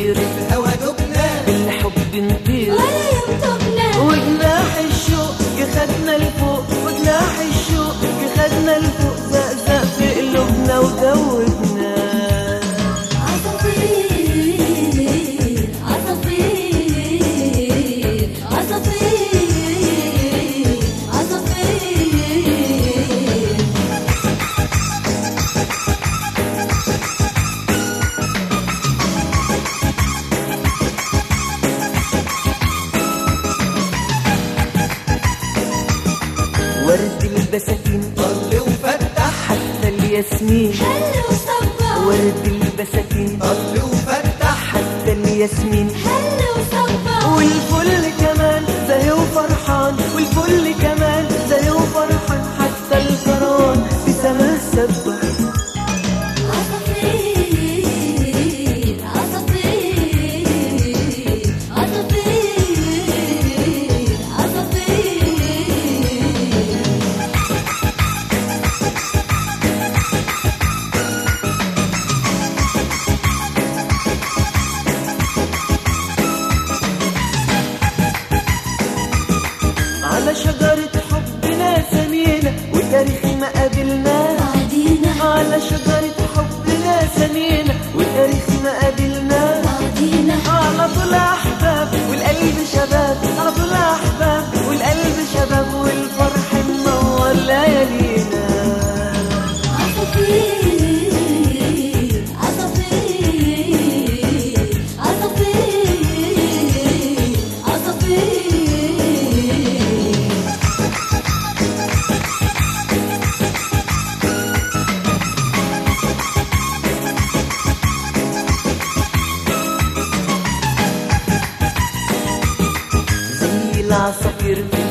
عصافير في هوا دبنا بالحب نطير ولا يمتبنا وجناح الشوق يخدنا لفوق وجناح الشوق يخدنا لفوق زقزق في قلوبنا ودوبنا عصافير عصافير عصافير عصافير ورد البساتين طل وفتح حتى الياسمين حل وصبر ورد البساتين طل وفتح حتى الياسمين حل وصبر والفل كمان زي وفرحان والفل كمان زي وفرحان حتى الكران في سماه سبح عصافير عصافير عصافير عصافير على شجرة حبنا سمينا وتاريخ ما قابلناه بعدينا على شجرة حبنا سمينا وتاريخ ما قابلناه بعدينا على طول أحباب والقلب شباب على طول أحباب والقلب شباب والفرح منور ليالينا عصافير عصافير عصافير عصافير زي العصافير في